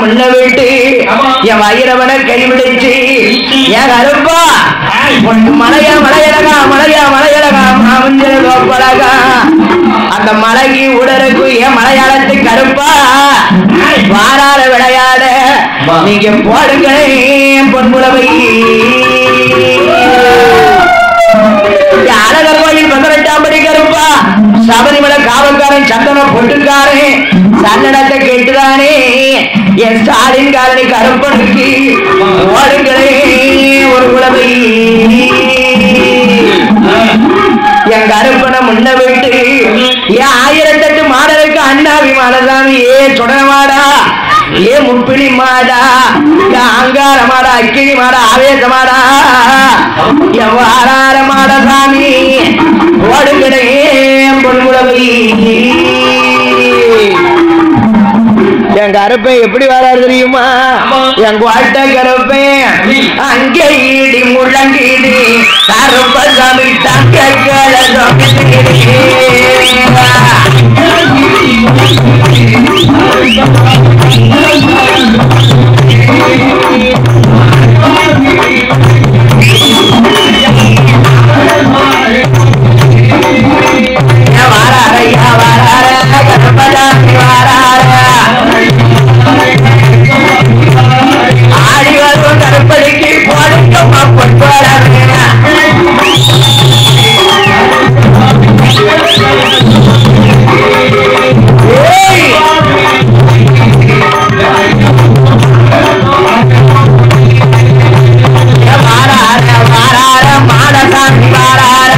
முன்ன விட்டு என் வயிறவனை கைவிடுச்சு என் கருப்பா உனக்கு மலையா மலையழகா மலையா மலையழகா மாமஞ்சல் கோப்பழகா அந்த மலைக்கு உடலுக்கு என் மலையாளத்து கருப்பா வாராத விளையாட நீங்க போடுங்களே பொன்முளவை அழகர் கோயில் பதினெட்டாம் படி கருப்பா சபரிமலை காவல்காரன் சந்தனம் பொட்டுக்காரன் சந்தனத்தை கேட்டுதானே என் ஸ்டாலின் காரணி கருப்பனுக்கு ஓடுங்களே ஒரு உழவை என் கருப்பனை முன்ன விட்டு என் ஆயிரத்தெட்டு மாடலுக்கு அண்ணாவி மாடசாமி ஏ சுடனமாடா ஏ முப்பிளி மாடா என் அங்கார மாடா அக்கினி மாடா ஆவேச மாடா என் வாரார மாட சாமி ஓடுகிறே பொன்முளவை என் கருப்பன் எப்படி வராரு தெரியுமா என் குவாட்ட கருப்பன் அங்கே ஈடி முழங்கீடு கருப்பசாமி தங்க வாராரையா வாரார கருப்பசாமி வாரார ஆடி வரும் கருப்படிக்கு போடுங்கம்மா பொன்பாடாங்க வாரார வாரார மாடசாமி வாரார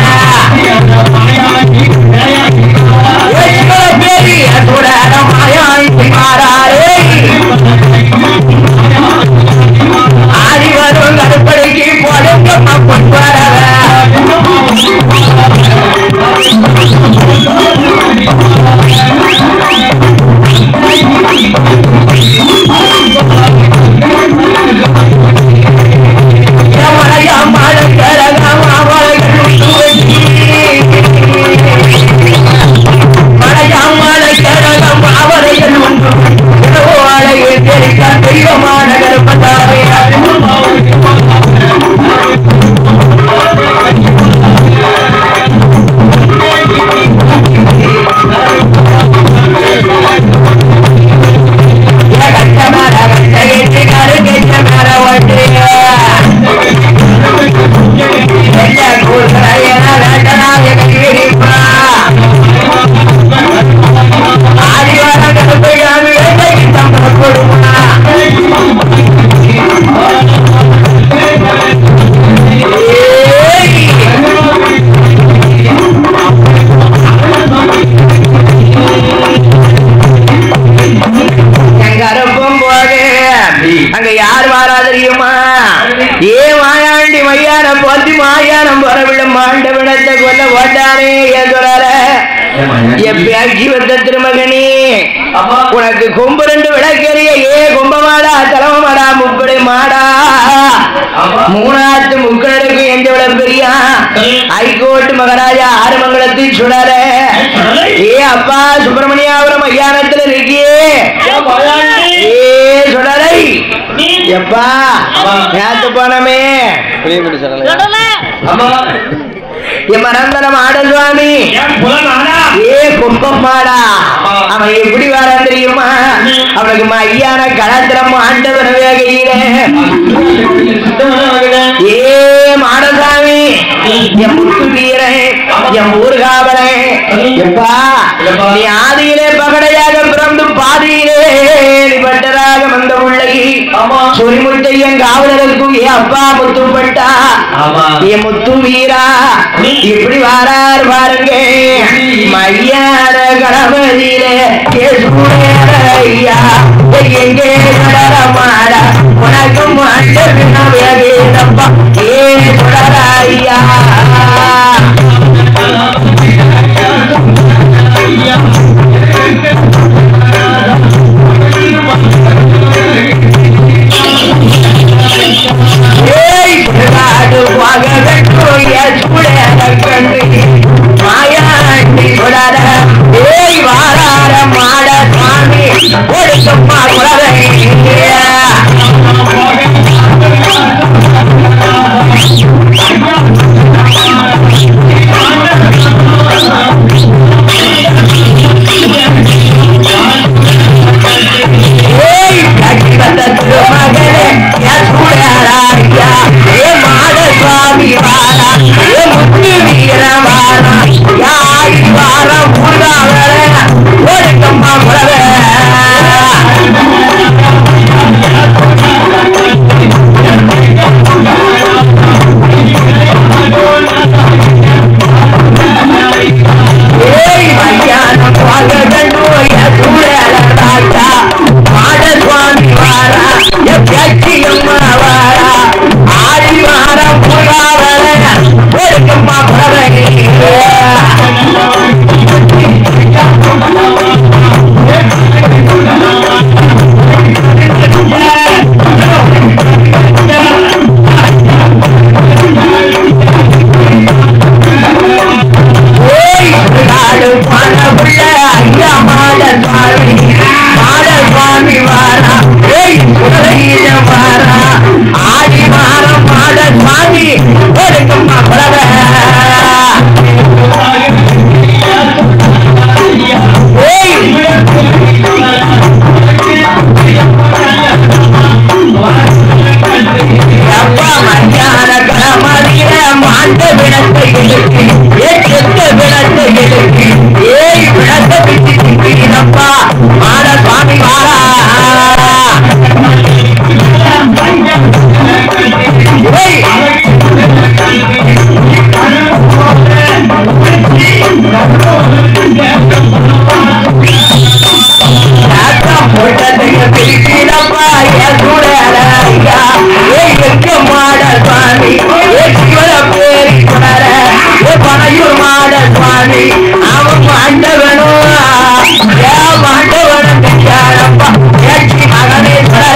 பேரி சுடர மாயாய் மாறாரே ஆடி வரும் கருப்படிக்கு போடுங்கம்மா பொன்பாடாக கருப்பம் போது அங்க யார் வாரா தெரியுமா ஏ மாயாண்டி மையானம் போத்தி மாயானம் புறவிடும் மாண்ட விடத்தை கொல்ல ஓட்டானே ஏன் சொல்றார எப்பயாக்கி வந்த திருமகனே உனக்கு கொம்பு ரெண்டு விளக்கெரிய ஏ கும்பமாடா தலைவமாடா முப்படை மாடா மூணாத்து முக்கடருக்கு எந்த விளம் பெரியா ஹைகோர்ட் மகாராஜா ஆறுமங்கலத்தில் சுடர ஏ அப்பா சுப்பிரமணியாபுரம் ஐயானத்துல இருக்கியே ஏ சுடரை எப்பா நேத்து போனமே என் மரந்தனம் ஆட சுவாமி ஏ கும்பம் மாடா அவன் எப்படி வரான் தெரியுமா அவனுக்கு மையான களத்திரம் ஆண்டவன் வேகையில ஏ மாடசாமி என் முத்து வீரன் என் ஊர்காவலன் எப்பா நீ ஆதியிலே பகடையாக பிறந்து பாதியிலே பட்டராக வந்த உள்ளை சொரிமுட்டையன் காவலருக்கும் என் அப்பா முத்துப்பட்டா என் முத்து வீரா இப்படி வாரார் பாருங்க மையான கணபதியிலே ஐயா எங்கே கடரமாட உனக்கு மாட்டப்பா ஏ தொடராய்யா ஏய் நாடு வாகவெட்டுய சுடர கண்டு மாயாண்டி சுடர ஏய் வாரார மாட சாமி ஒடுக்கம்மா குலவை ஏய் கட்டிவந்த திருமகனே என் சுடராயா ஏ மாட சுவாமி வாரா ஏ முத்து வீர வாரா யாரி வாரா முருகாவர ஒடுக்கம்மா புறவே ஏய் மய்யானம் வாங்கடனோ என் சுடராயா மாட சுவாமி வாரா ஏ பேச்சியம்மா வாரா ஆடி வாரா முருகாவர ஒடுக்கம்மா புறவே ஓய் நாடு பணமுள்ள ஐயா மாட சுவாமி மாட சுவாமி வாரா ஏய் சுரீர வாரா ஆடி வாரம் மாட சுவாமி ஒடுக்கம்மா புறவ ஏய் அப்பா மத்தியான கிழமதியில மாண்ட விளக்கை எழுப்பி ஏ செத்த விளக்கை எழுப்பி ஏய் விளக்க பிச்சு திங்கிறப்பா மாட சுவாமி வாரா ஏய் ராக்கம் போட்டதுக்கு பிரிக்கிறப்பா என் கூட ஐயா ஏ எங்க மாட சுவாமி ஏ சிவர பேரி குணர ஏ பனையூர் மாட சுவாமி அவன் மாண்டவனும் ஏ மாண்டவனும் தெரியாதப்பா ஏச்சி மகனே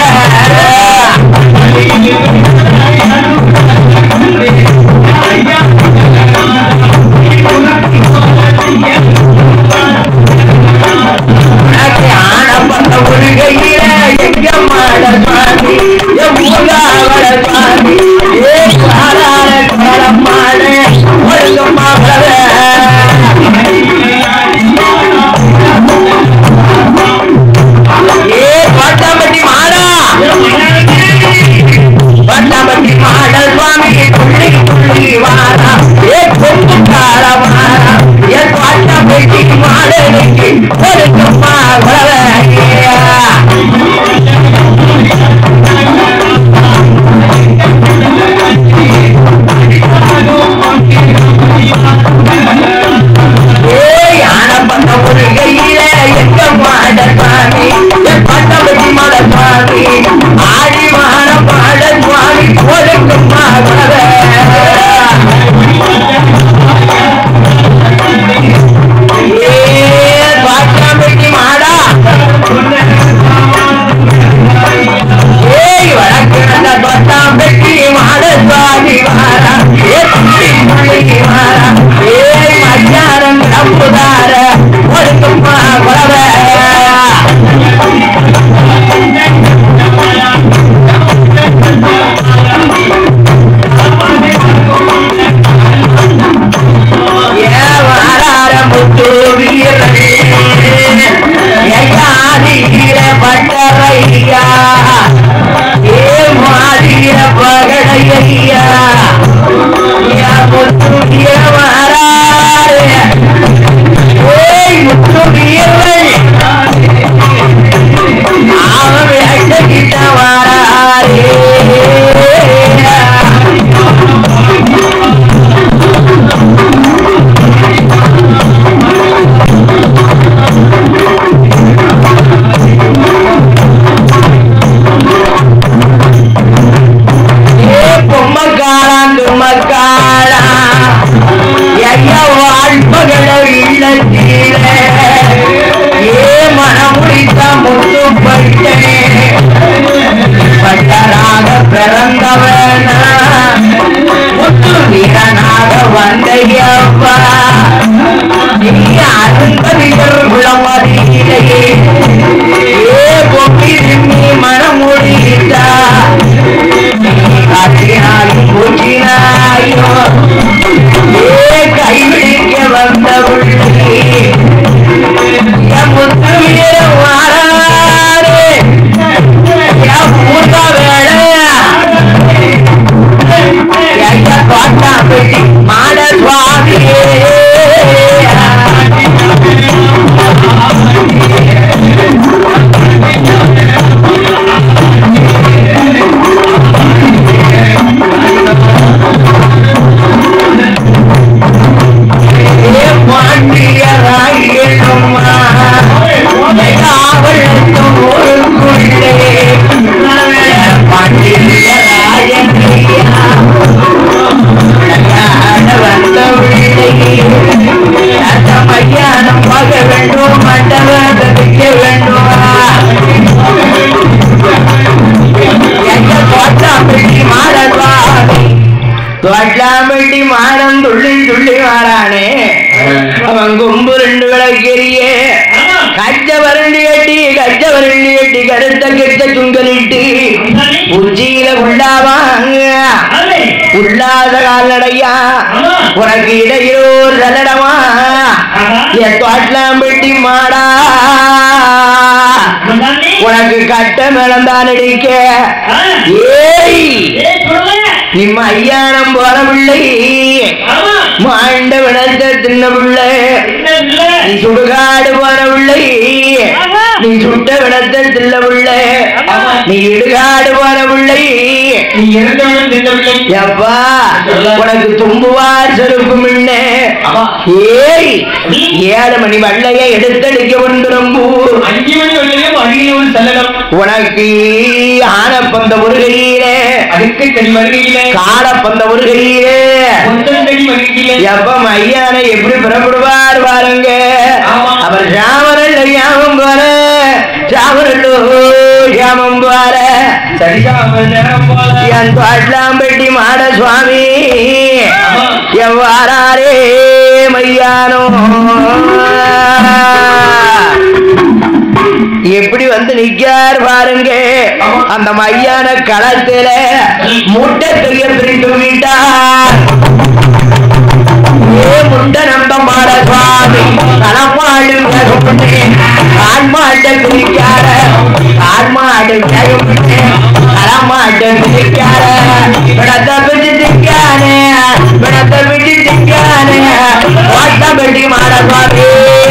உனக்கு ஆனப்பட்ட முருகையில எங்க மாட சுவாமி ஏ முருகாவள சுவாமி ஏ காலால கோலம் மாட ஒழுங்கம்மா ஏ பட்டாம்பட்டி மாடா பட்டாம்பட்டி மாட சுவாமி துள்ளி துள்ளி வாரா ஏ கொம்பு கால வாரா ஏ பட்டாம்பட்டி மாடனுக்கு ஒழுங்கம்மா ஏய் ஆனப்பட்ட முருகையில எங்க மாட சுவாமி ஏ பட்டாம்பட்டி மாட சுவாமி ஆடி மாட மாட சுவாமி ஒழுங்கம்மா ஏ பட்டாம்பட்டி மாடா ஏய் வடக்கிழந்த பட்டாம்பட்டி மாட சுவாமி வாரா ஏ துள்ளி துள்ளி வாரா ஏய் மச்சாரம் நம்புதார ஒழுங்கம்மா குறவ ஏ வாரார முத்து வீரனே ஐயாதீர பட்டரையா ஏ மாதிர பகடையா யா முத்து வீர வாராரு ஏய் முத்து வீரன் அவன் வேட்டகிட்ட வாராரே ஏ பொம்மக்காரன் தும்மக்காரா ஐயா வாழ்பகட இல்லத்தீர ஏ மனமுடித்த முத்து பட்டனே பட்டராக பிறந்தவன முத்து வீரனாக வந்தையப்பா நீ அருந்ததிகள் குளமதியிலே ஏ பொம்மி மன காட்டினாலும் பூச்சினாயோ ஏ கைவிடிக்க வந்த உள்ளே என் முத்து வீரம் மாறாரே என் பூர்வ வேலை ஐயா கோட்டாம்பட்டி மாட சுவாமியே ஏ பாண்டியராயிரம்மா காவலுக்கும் ஊருக்குள்ளே பாண்டியராயனையா விளையாட வந்த உள்ளே அந்த மையானம் பார்க்க வேண்டும் மண்டபம் தவிக்க வேண்டும் எங்க தோட்டாம்பட்டி மாறவாணி தோட்டாம்பட்டி மாறம் துள்ளி துள்ளி மாறானே அவன் கொம்பு ரெண்டு விளக்கெரிய கச்ச வரண்டி கட்டி கச்ச வரண்டி கட்டி கருத்த கெட்ட சுங்கலிட்டு உச்சியில உள்ளாவாங்க உள்ளாத கால்நடையா உனக்கு இடையில ஒரு சல்லடமா என் தோட்டலாம்பட்டி மாடா உனக்கு கட்ட மேளந்தான் அடிக்க ஏய் நிம்ம ஐயானம் போற பிள்ளை மாண்ட விடத்த தின்ன பிள்ளை நீ சுடுகாடு போற பிள்ளை நீ சுட்ட விடத்த தில்ல பிள்ளை நீ இடுகாடு போற பிள்ளை நீ இருந்தவனும் தின்னவில்லை எப்பா உனக்கு தும்புவார் செருப்பு முன்னே ஆமா. ஏய் ஏழு மணி வள்ளைய எடுத்தடிக்க ஒன்று அஞ்சு மணி வெள்ளையும் அருகிலும் செல்லலாம் உனக்கு ஆனப்பந்த முருகையிலே அதுக்கு தென் வருகையிலே காலப்பந்த முருகையிலே முத்தந்தடி வருகையிலே எப்ப ஐயானை எப்படி புறப்படுவார் பாருங்க ஆமா. அவர் சாமரல்ல யாமம் போற சாமரல்லோ யாமம் போற சரியாக நேரம் போல என் பாட்லாம்பட்டி மாட சுவாமி ஆமா. எவ்வாறாரே மையானோ எப்படி வந்து நிக்கார் பாருங்க ஆமா. அந்த மையான களத்துல முட்டை தெரிய பிரித்து விட்டார் ஏ முண்ட நம்ப மாட சுவாமி களமாடு வேகப்பட்டு ஆன்மாட்ட பிரிக்கார ஆன்மாடு வேகப்பட்டு களமாட்டு பிரிக்கார விடத்தை பிடிச்சு திக்கானே விடத்தை பிடிச்சு திக்கானே ஓட்டம் பெட்டி மாட சுவாமி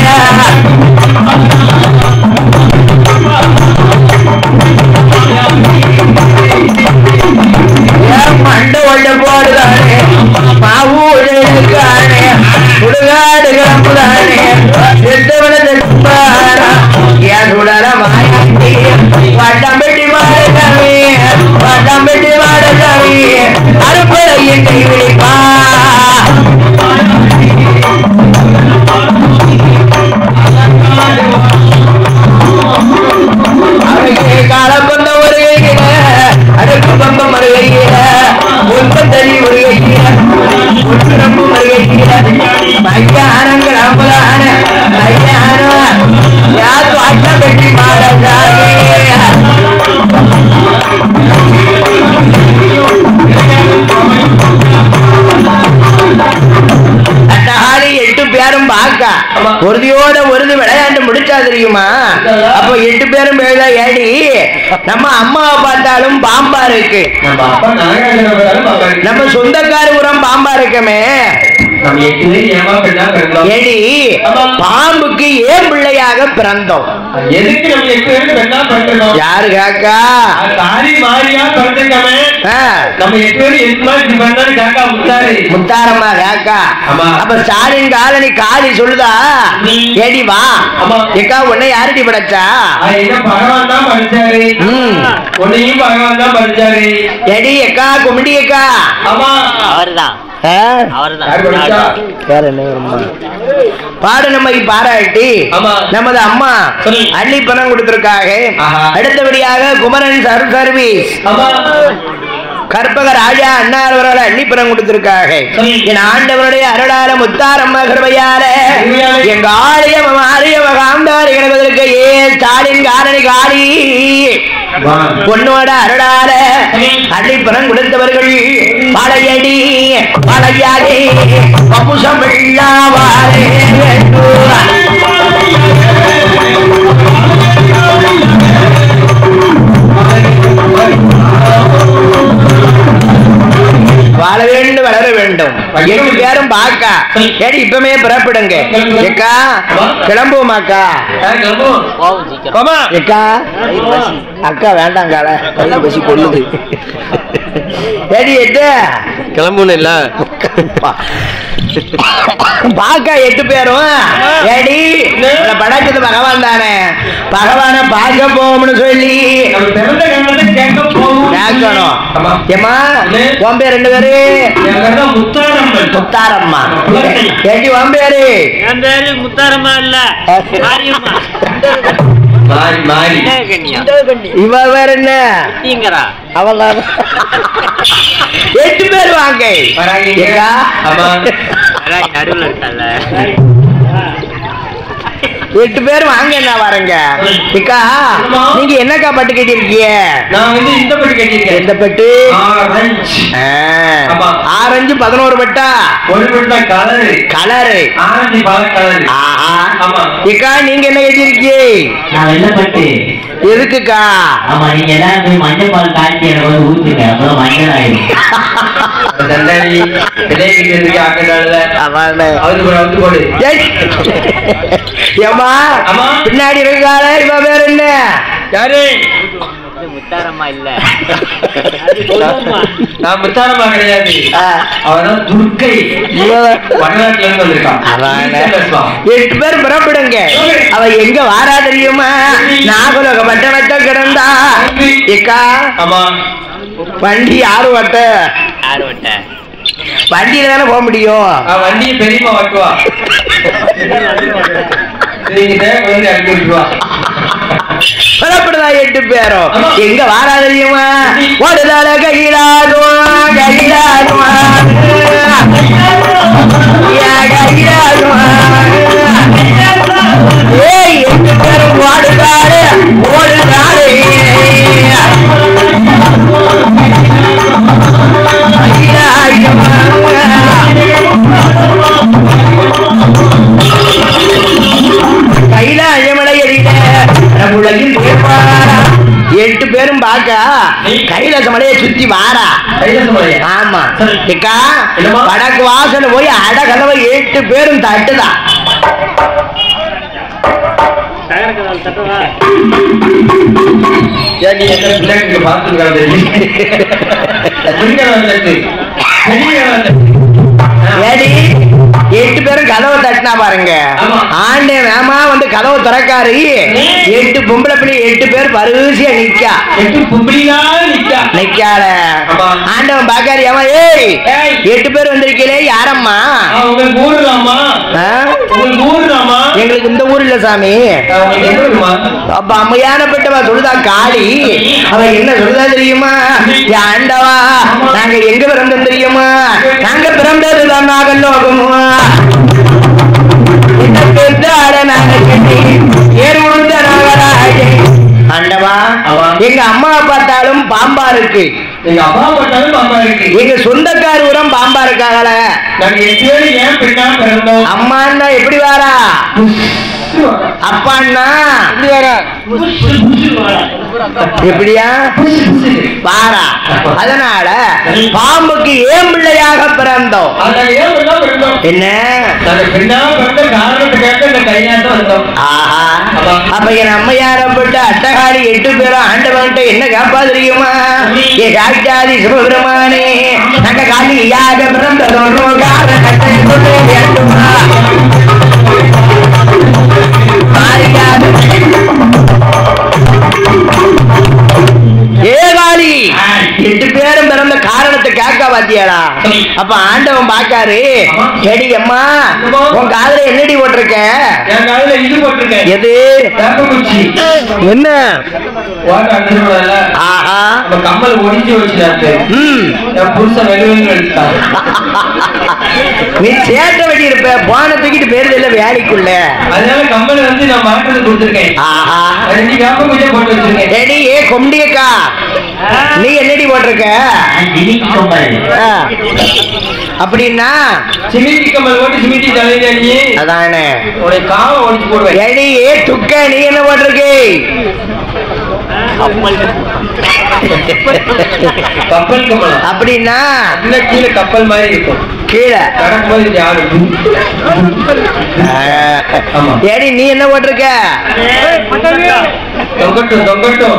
ஏன் மண்டை ஒண்ணு போடுதானே மாவு ஒழுக்கானே சுடுகாடு கிளம்புதானே செத்தவன செத்துப்பாரா ஏன் சுடர மாயாண்டி வட்டம் பெட்டி மாடசாமி வட்டம் பெட்டி மாடசாமி அறுப்படையின் கை விழிப்பா அவனுக்கு காலப்பந்த ஒரு கையில அடுப்பு பம்பம் ஒரு கையில ஒன்பது தள்ளி ஒரு கையில ஒன்று ரொம்ப ஒரு கையில மையானங்கள் ஐம்பதான மையானம் யாரு அட்டம் கட்டி மாடசாமி அட்டகாரி எட்டு பேரும் பாக்கா ஆமா. ஒருதியோட ஒருது விளையாண்டு முடிச்சா தெரியுமா அப்ப எட்டு பேரும் பேருதா ஏடி நம்ம அம்மாவை பார்த்தாலும் பாம்பா இருக்கு நம்ம அப்பா நாகராஜன் பாப்பா நம்ம சொந்தக்கார உரம் பாம்பா இருக்கமே நம்ம எட்டு பேர் ஏமா பெண்ணா பிறந்தோம் ஏடி ஆமா. பாம்புக்கு ஏன் பிள்ளையாக பிறந்தோம் எதுக்கு நம்ம எட்டு பேருக்கு பெண்ணா பிறந்திருக்கோம் யாரு காக்கா தாரி மாறியா பிறந்திருக்கமே ஆ, நம்ம எட்டு பேரும் எட்டு மாதிரி இப்படி பண்ணாரு காக்கா முத்தாரி முத்தாரம்மா காக்கா ஆமா. அப்ப ஸ்டாலின் காலனி காளி சொல்லுதா ம். ஏடி வா ஆமா. ஏக்கா உன்னை யாருடி படைச்சா அது என்ன பகவான் தான் படிச்சாரு ம். உன்னையும் பகவான் தான் படிச்சாரு எடி அக்கா குமிடி அக்கா ஆமா அவர்தான் ஆ? அவர்தான் யார் படிச்சா வேற என்ன வருமா பாடு நம்மை பாராட்டி ஆமா. நமது அம்மா சொல்லு. அள்ளி பணம் கொடுத்திருக்காக ஆஹா. அடுத்தபடியாக குமரன் சர் சர்வீஸ் ஆமா கற்பக ராஜா அண்ணார் அவர்களை அள்ளிப்புறம் கொடுத்திருக்காங்க என் ஆண்டவருடைய அருளால முத்தாரம்மா கிருபையால எங்க ஆலயம் ஆலயம் காந்தாரி கிடப்பதற்கு ஏ ஸ்டாலின் காரணி காளி பொண்ணோட அருளால அள்ளிப்புறம் கொடுத்தவர்கள் பழையடி பழையாடி வம்சம் இல்லாவாரே வாழ வேண்டும் வளர வேண்டும் எட்டு பேரும் பாக்கா ஏடி இப்பமே புறப்படுங்க ஏக்கா கிளம்புவோமாக்கா மாமா ஏக்கா அக்கா வேண்டாங்கால கையில பசி கொள்ளுது ஏடி எட்டு கிளம்புன்னு இல்ல பாக்கா எட்டு பேரும் ஏடி இந்த படைச்சது பகவான் தானே பகவான பார்க்க போகும்னு சொல்லி நம்ம பிறந்த கண்ணத்தை கேட்க போகும் கேட்கணும் ஆமா. ஏமா உன் பேர் ரெண்டு பேரு என் பேர் தான் முத்தாரம்மன் முத்தாரம்மா ஏடி உன் பேரு என் பேரு முத்தாரம்மா இல்ல மாரியம்மா மாறி மாறி இவ வேற என்ன தீங்கரா அவள் எட்டு பேர் வாங்க வராங்க. ஏக்கா? ஆமா. நடுவுல இருக்கல்ல எட்டு பேர் வாங்க என்ன வரங்க ஏக்கா நீங்க என்னக்கா பட்டு கட்டிருக்கீங்க நான் வந்து இந்த பட்டு கட்டியிருக்கேன் எந்த பட்டு ஆரஞ்சு ஆ, ஆமா. ஆரஞ்சு பதினோரு பட்டா ஒரு பட்டு தான் கலரு கலரு ஆரஞ்சு பல கலரு ஆஹா ஆமா. ஏக்கா நீங்க என்ன கட்டிருக்கீங்க நான் வெள்ளப்பட்டு எதுக்குக்கா ஆமா நீங்க எல்லாரும் போய் மஞ்சள் பால் காய்ச்சி எனக்கு வந்து ஊத்துங்க அப்புறம் மஞ்சள் ஆயிடும் தண்டாளி விளையாட்டு ஆக்கனால அவனே. அவரு கூட வந்து போடு ஏய். ஏம்மா ஆமா. பின்னாடி இருக்காளே இவ பேர் என்ன யாரு இது முத்தாரம்மா இல்ல நான் முத்தாரமா கிடையாது ஆ. அவன் துர்க்கை இவ வடநாட்டுல இருந்து வந்திருக்கான் அவனே. பேசுவான். எட்டு பேர் புறப்படுங்க அவ எங்க வாரா தெரியுமா நாகலோக வட்ட வட்ட கிடந்தா ஏக்கா ஆமா வண்டி யாரு வட்ட ஆறு வட்ட வண்டியில தானே போக முடியும் அவன் வண்டியை பெரியமா வாட்டுவா நீங்க தேவை வந்து இறக்கி விட்டுருவா புறப்படுதா எட்டு பேரும் ஆமா. எங்க வாரா தெரியுமா ஒருதல கையிலாகும் கையிலாகும் ஏய் எட்டு பேரும் ஓடுகாடு ஓடுகாடு கைலாயமலை எறிட உலகில் தேவாரா. எட்டு பேரும் பார்க்க கைலாச மலையை சுத்தி வாரா கைலாசமலையா? ஆமா ஏக்கா என்னம்மா? வடக்கு வாசல் போய் அடகலவை எட்டு பேரும் தட்டுதா தட்டவா ஏன் நீ என்ன பிள்ளைங்க பார்த்துருக்காங்க ஏடி எட்டு பேரும் கதவை தட்டினா பாருங்க ஆமா. ஆண்டே வேமா வந்து கதவை திறக்காரு எட்டு பொம்பளை பிள்ளை எட்டு பேர் பரிசியா நிக்கா எட்டு பொம்பளையா நிக்கா நிக்கால ஆமா. ஆண்டவன் பாக்காரு ஏமா ஏய் ஏய். எட்டு பேர் வந்திருக்கீங்களே யாரம்மா உங்களுக்கு ஊருலாமா ஆ? உங்களுக்கு ஊருலாமா எங்களுக்கு இந்த ஊர் இல்ல சாமி உங்களுக்கு எங்க இருக்குமா அப்ப அம்மையானப்பட்டவா சொல்லுதா காளி அவ என்ன சொல்லுதா தெரியுமா ஏ ஆண்டவா நாங்க எங்க பிறந்தோம் தெரியுமா நாங்க பிறந்ததுதான் நாகலோகமா என்ன பெருந்தாட நாங்க கட்டி ஏறு உழுந்த நாகராஜே ஆண்டவா ஆமா. எங்க அம்மா பார்த்தாலும் பாம்பா இருக்கு எங்க அப்பா பட்டாலும் பாப்பா இருக்கு எங்க சொந்தக்கார உரம் பாம்பா இருக்காங்கள நாங்க எட்டு பேரும் ஏன் பெண்ணா பிறந்தோம் அம்மான்னா எப்படி வாரா அப்பான்னா எப்படியா வாரா அதனால பாம்புக்கு ஏன் பிள்ளையாக பிறந்தோம் நாங்க ஏன் பெண்ணா பிறந்தோம் என்ன நாங்க பெண்ணா பிறந்த காரணத்துக்காக இந்த கையாட்டம் வந்தோம் ஆஹா அப்ப என் அம்மையாரப்பட்ட அட்டகாரி எட்டு பேரும் ஆண்டவன்ட்ட என்ன காப்பா தெரியுமா ஏ சாட்சாதி சிவபெருமானே நாங்க காலியாக பிறந்ததோம் காரணத்தை கொண்டு வேண்டுமா மாறியாது ஏகாலி எட்டு பேரும் பிறந்த காரணத்தை கேட்க பாத்தியாடா அப்ப ஆண்டவன் பாக்காரு ஆமா. எடி அம்மா ஆமா. உன் காதுல என்னடி போட்டிருக்க என் காதுல இது போட்டிருக்கேன் எது வேப்பங்குச்சி என்ன ஓட்ட அடிச்சிருக்கல ஆஹா நம்ம கம்மல் ஒடிஞ்சு வச்சுட்டாரு ம் என் புருஷன் வெளுவெளு எடுத்தாரு நீ சேட்ட வெட்டி இருப்ப போன தூக்கிட்டு பேருது இல்ல வேலைக்குள்ள அதனால கம்மல் வந்து நான் மாற்றது கொடுத்துருக்கேன் ஆஹா ரெண்டு வேப்பங்குச்சியை போட்டு வச்சிருக்கேன் எடி ஏ கொண்டியக்கா நீ என்னடி போட்டிருக்க நான் ஜிமிக்கி கொம்பல் ஆ. அப்படின்னா சிமிட்டி கம்மல் ஓட்டி சிமிட்டி தலையில நீ அதானே உடைய காவை ஒடிச்சு போடுவேன் எடி ஏ துக்க நீ என்ன போட்டிருக்க கப்பல் கம்மல் அப்படின்னா இல்ல கீழே கப்பல் மாதிரி இருக்கும் கீழே கடக்கும் போது இப்படி ஆடும் ஆமா. ஏடி நீ என்ன போட்டிருக்க தொங்கட்டும் தொங்கட்டும்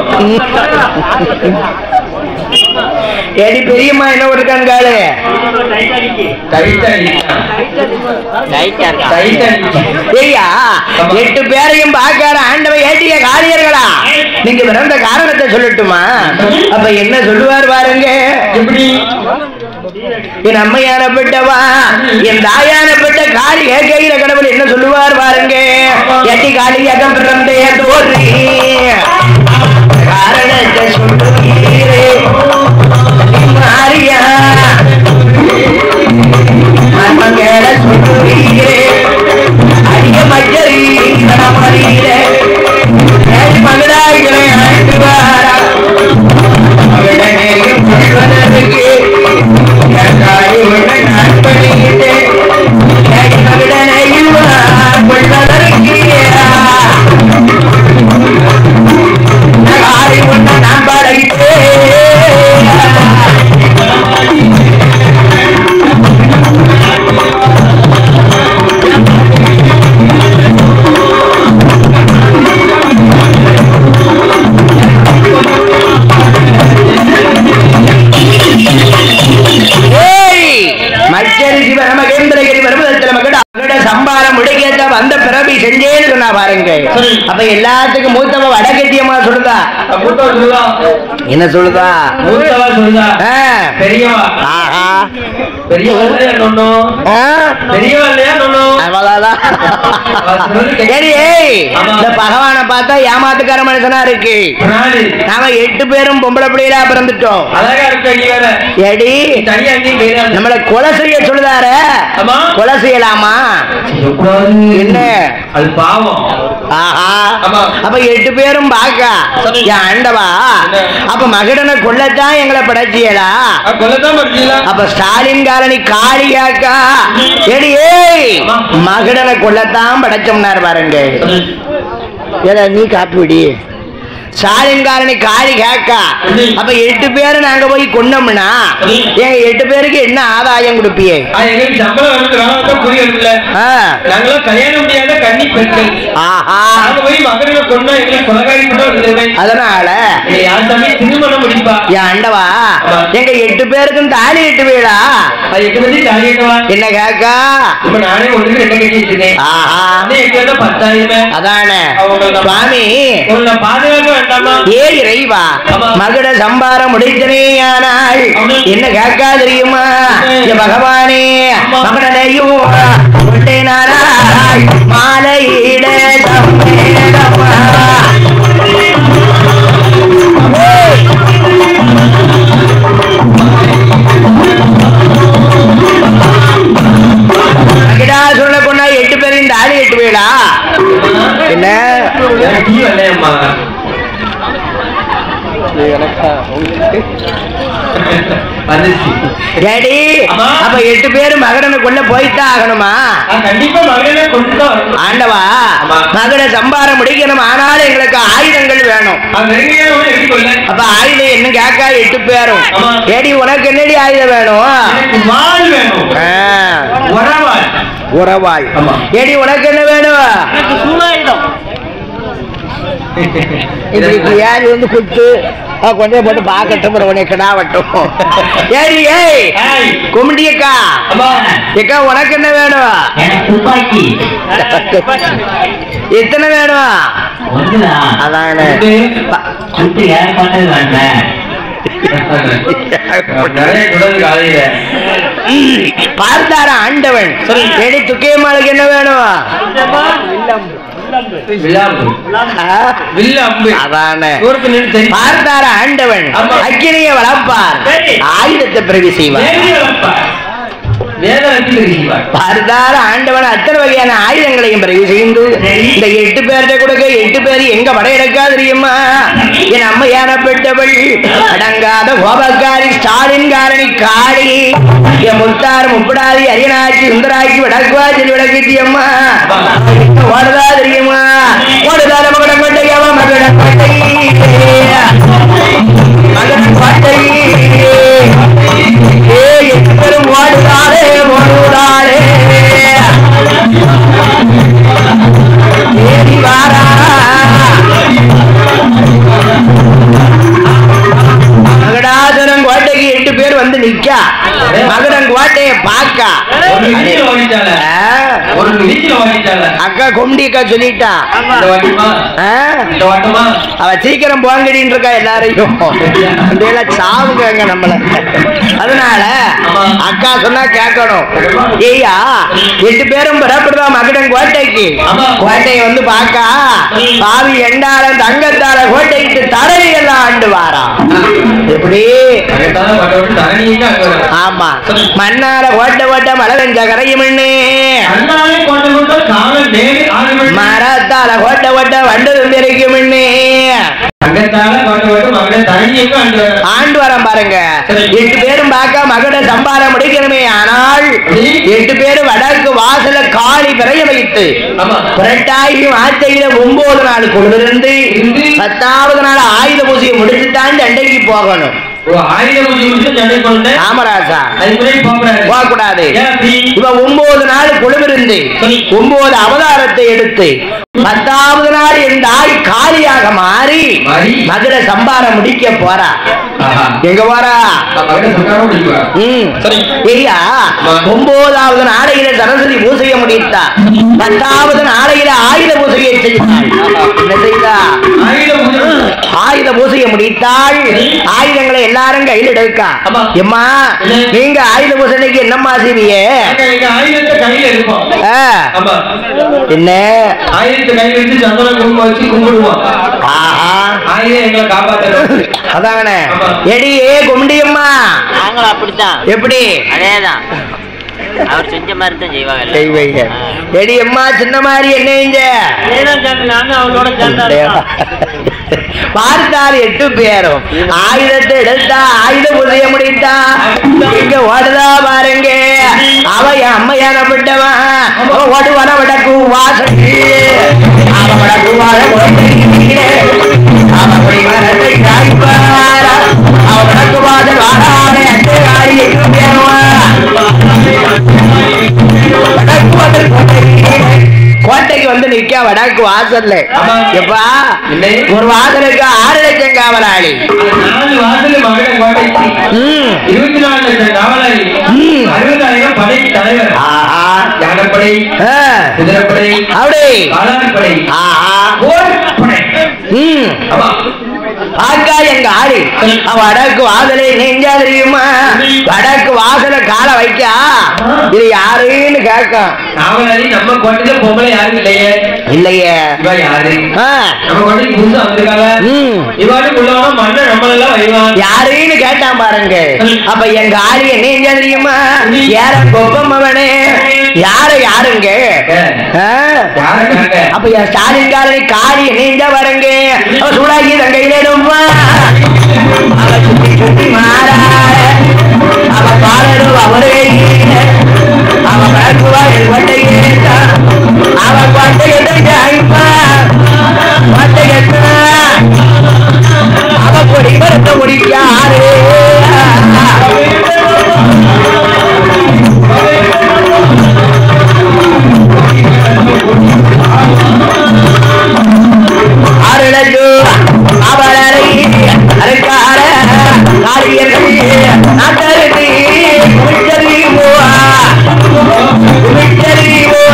ஏடி பெரியம்மா என்ன போட்டிருக்கான்னு காலு டைட்டா அடிக்கலாம். டைட்டா இருக்கா டைட்டா அடிக்கலாம். ஐயா எட்டு பேரையும் பார்க்காத ஆண்டவ ஏட்டிய காரியர்களா நீங்க பிறந்த காரணத்தை சொல்லட்டுமா அப்ப என்ன சொல்லுவார் பாருங்க எப்படி என் அம்மையானப்பட்டவா என் தாயானப்பட்ட காளி கையில கடவுள் என்ன சொல்லுவார் பாருங்க எட்டி காளியாக பிறந்தே தோன்றி காரணத்தை சொல்லுவீரே மாரியா மர்மங்கேட சொல்லுவீரே அடிய மச்சரி மறியிலே மகளாய்களை ஆண்டு வாரா மகளையும் சொல்வதற்கு காய் உன்னை நான் பண்ணிட்டேன் மகளையும் கொள்வதற்கு காய் உன்னை நான் படைத்தேன் ஏய் மச்சரி சிவ நமகேந்திரகிரி வருவதற்கு மகட மகட சம்பாரம் உடைக்கேத்த வந்த பிறவி செஞ்சேன்னு சொன்னா பாருங்க சரி. அப்ப எல்லாத்துக்கும் மூத்தவ வடகட்டியமா சொல்லுதா மூத்தவா சொல்லுதா என்ன சொல்லுதா மூத்தவா சொல்லுதா ஆ. பெரியவா ஆஹா பெரியவா இல்லையா நொண்ணு ஆ? பெரியவா இல்லையா நொண்ணு அவ்வளவுதான். சரி ஏய் ஆமா. இந்த பகவானை பார்த்தா ஏமாத்துக்கார மனுஷனா இருக்கு பிராணி நாம எட்டு பேரும் பொம்பளை பிள்ளைகளா பிறந்துட்டோம் அழகா இருக்க நீ வேற எடி நீ தனியா எங்கேயும் போயிடாத. நம்மள கொலை செய்ய சொல்லுதார ஆமா கொலை செய்யலாமா செய்யக்கூடாது. என்ன? அது பாவம் ஆஹா ஆமா. அப்ப எட்டு பேரும் பாக்கா சரி. என் ஆண்டவா என்ன? அப்ப மகடனை கொல்லத்தான் எங்களை படைச்சியலா அது கொல்லத்தான் படுத்தீங்களா அப்ப ஸ்டாலின் காலனி காளியாக்கா எடி ஏய் ஆமா. மகடனை கொல்லத்தான் படைச்சோம்னார் பாருங்க ஏடா நீ காப்பி விடி ஸ்டாலின் காலனி காளி கேக்கா சரி. அப்ப எட்டு பேரை நாங்க போய் கொன்னோம்னா சரி. எங்க எட்டு பேருக்கு என்ன ஆதாயம் கொடுப்பியே அது எங்களுக்கு சம்பளம் வந்து வேலை வந்தா புரியல ஆ. நாங்களாம் கல்யாணம் முடியாத கன்னி பெண்கள் ஆஹா நாங்க போய் மகனை கொண்டா எங்களுக்கு கொலகாரி கூட இருந்தது அதனால யார் தம்பி திருமணம் முடிப்பா என் ஆண்டவா ஆமா. எங்க எட்டு பேருக்கும் தாலி எட்டு வீடா அது எட்டு மணி தாலியட்டவா என்ன கேக்கா இப்ப நானே ஒண்ணு ரெண்டு கட்டி வச்சிருக்கேன் ஆஹா அண்ணே எட்டு வந்தா பத்தாயிரமே அதானே அவங்களுக்கு சுவாமி உங்களை பாதுகாக்க வேண்டாமா ஏ இறைவா ஆமா. மகுட சம்பாரம் முடித்தனேயானால் ஆமா. என்ன கேட்கா தெரியுமா என்ன? என் பகவானே ஆமா. மகனையும் விட்டேனாராய் மாலையிட தம்மேடமா மகிடா சொல்ல கொண்டா எட்டு பேரையும் தாலி எட்டு பேடா என்ன எனக்கு டீ வரலையம்மா வந்துச்சு டேடி ஆமா. அப்ப எட்டு பேரும் மகடனை கொள்ள போய்த்தான் ஆகணுமா நான் கண்டிப்பா மகனை கொண்டு தான் வரணும் ஆண்டவா ஆமா. மகனை சம்பாரம் முடிக்கணும் ஆனாலும் எங்களுக்கு ஆயுதங்கள் வேணும் நான் நெருங்கியா கூட எடுத்துக்கொள்ள அப்ப ஆயுதம் என்ன கேக்கா எட்டு பேரும் ஆமா. ஏடி உனக்கு என்னடி ஆயுதம் வேணும் எனக்கு வாள் வேணும் ஆ, உறவாள் உறவாள் ஆமா. ஏடி உனக்கு என்ன வேணும் இப்படி யாரு வந்து குத்து ஆ, கொண்டே போட்டு பாக்கட்டும் உடனே கிடாவட்டும் ஏடி ஏய் ஏய். கும்பிட்டியக்கா அம்மா ஏக்கா உனக்கு என்ன வேணும் எனக்கு துப்பாக்கி எத்தனை வேணும் ஒண்ணுதான் அதானே இது ப- சுட்டு ஏற்பட்டது வேண்டாம் நிறைய குடல் காலையில பார்த்தார ஆண்டவன் எடி துக்கியம்மாளுக்கு என்ன வேணும் வில்லாம்பு ஆ? வில்லாம்பு அதானே தூரத்து நின்று தெரியும் பார்த்தார ஆண்டவன் ஆமா. அக்கினியை வளர்ப்பார் சரி. ஆயுதத்தை பிறகு செய்வார் வேதிய வளர்ப்பா. வேதத்தில் இருக்கிறார் பார்த்தார ஆண்டவன் அத்தனை வகையான ஆயுதங்களையும் பிறகு செய்து இந்த எட்டு பேர்கிட்ட கொடுக்க எட்டு பேர் எங்க படையெடுக்கா தெரியுமா என் அம்மையான பெற்றவள் அடங்காத கோபக்காரி ஸ்டாலின் காரணி காளி என் முத்தார் முப்படாதி அரியனாச்சி சுந்தராக்கி வடக்குவாச்சி விளக்கிட்டி அம்மா ஓடுதா தெரியுமா ஓடுதா மகட கொட்டை அவன் மகட கொட்டை மகட கொட்டை ஏய் எத்தரும் ஓடுதாளே ஓடுதாளே ஏறி வாரா மகடாசுரன் கோட்டைக்கு எட்டு பேர் வந்து நிக்கா மகடன் கோட்டைய பாக்கா ஒரு விதியில ஓடிட்டால ஒரு விதியில ஓடிட்டால அக்கா கொண்டிக்கா சொல்லிட்டா இந்த வாட்டிமா ஆ? இந்த வாட்டமா அவ சீக்கிரம் போங்கடின்னு இருக்கா எல்லாரையும் அப்படியெல்லாம் சாவுங்க நம்மள அதனால அக்கா சொன்னா கேட்கணும் ஏய்யா எட்டு பேரும் புறப்படுறா மகடன் கோட்டைக்கு ஆமா. கோட்டையை வந்து பாக்கா பாவி எண்டாரம் தங்கத்தார கோட்டைக்கு தடவி எல்லாம் ஆண்டு வாரா எப்படி அங்கத்தான வட்ட விட்டு தரணியும் அங்க வரும். ஆமா மண்ணார ஓட்ட ஓட்ட மழை வெஞ்ச கரையுமண்ணு அண்ணாவே கொண்டு கொண்டு காலம் நேரி ஆறு மரத்தால ஓட்ட ஓட்ட வண்டு தெரிக்குமண்ணு அங்கத்தால கொண்டு கொண்டு மகனை தரணியும் அங்க வரும். ஆண்டு வரம் பாருங்க எட்டு பேரும் பார்க்க மகட சம்பாரம் முடிக்கணுமே ஆனால் எட்டு பேரும் வடக்கு வாசல காளி விரைய வைத்து ஆமா புரட்டாயி ஆச்சையில ஒன்பது நாள் கொண்டிருந்து இருந்து பத்தாவது நாள் ஆயுத பூஜையை முடிச்சுதான் சண்டைக்கு போகணும் ஓ ஆயிரம் முடிச்சு முடிச்சு சண்டை கொண்டு ராமராஜா அது முன்னாடி போகக்கூடாது போக கூடாது ஏன் அப்படி இவ ஒன்பது நாள் குழுவிருந்து ஒன்பது அவதாரத்தை எடுத்து பத்தாவது நாள் இந்த ஆய் காலியாக மாறி மாறி? மதுரை சம்பாரம் முடிக்க போறா ஆஹா. எங்க போறா நான் மகனை சங்காரம் முடிக்குவா ம். சரி. ஐயா ஒன்பதாவது நாளையில சரஸ்வதி பூசையை முடித்தா பத்தாவது நாளையில ஆயுத பூசையை செய்தாள் என்ன செய்தா ஆயிரம் முடிச்சு ஆயுத பூசையை முடித்தாள் ஆயுதங்களை எல்லாரும் கையில் எடுக்கா ஆமா. எம்மா என்ன? நீங்க ஆயுத பூசைக்கு என்னம்மா செய்வியே நாங்க எங்க ஆயுதத்தை கையில இருப்போம் ஆ, ஆமா என்ன ஆயுதத்தை கையில எடுத்து சந்தன குங்குமம் வச்சு கும்பிடுவோம் ஆஹா ஆயுதம் எங்களை காப்பாத்தணும் அதானே ஆமா. எடியே கும்பிடியம்மா நாங்களும் அப்படித்தான் எப்படி அதேதான் அவர் செஞ்ச மாதிரி தான் செய்வாங்க செய்வீங்க எடி அம்மா சின்ன மாதிரி என்ன இங்க நானும் அவரோட பார்த்தால் எட்டு பேரும் ஆயுதத்தை எடுத்தா ஆயுத புதிய முடித்தா இங்க ஓடுதா பாருங்க அவ என் அம்மையானப்பட்டவன் அவ ஓடுவான வடக்கு வாசல் அவ வடக்கு வாழ அவ குடிமரத்தை காய்ப்பாரா அவ வடக்கு வாசல் வாழாத அட்டு ஆடி எட்டு வடக்கு வாசல் கோட்டைக்கு வந்து நிக்க வடக்கு வாசல்ல ஆமா. எப்பா இல்லை. ஒரு வாசலுக்கு ஆறு லட்சம் காவலாளி நாலு வாசல் மகனை கோட்டைக்கு ம். இருபத்தி நாலு லட்சம் காவலாளி ம். அறுபதாயிரம் படைக்கு தலைவர் ஆஹா. யானைப்படை ஆ. குதிரைப்படை அப்படி காலாட்படை ஆஹா. போர்ப்படை ம். ஆமா ஆக்கா எங்க ஆளு அவ வடக்கு வாசலை நெஞ்சா தெரியுமா வடக்கு வாசல கால வைக்கா இது யாருன்னு கேட்கும் காவலாளி நம்ம கோட்டையில பொம்பளை யாரும் இல்லையே இல்லையே இவ யாரு ஆ. நம்ம கோட்டைக்கு புதுசா வந்திருக்காங்க ம். இவாட்டு உள்ளவன மண்ணை நம்மளெல்லாம் வைவான் யாருன்னு கேட்டான் பாருங்க அப்ப எங்க ஆளு என்ன செஞ்சா தெரியுமா யார கொப்பம்மவனே யார யாருங்க ஆ? யாருக்காங்க அப்ப என் ஸ்டாலின் காரனை காரி என்ன செஞ்சா பாருங்க அவ சூடாக்கி தன் கையில எடுப்பா அவ சுத்தி சுத்தி மாறா அவ பாலரும் அவரே அவ பழக்குவா என் கொட்டையை அவ கொட்டையை ஜாய்ப்பா கொட்டையை அவ கொடி மறுத்த முடிக்காரு அருளஜோ அவளரை அருக்கார காரியர்கள் நாட்டருதி குமிச்சரிவோ குமிச்சரிவோ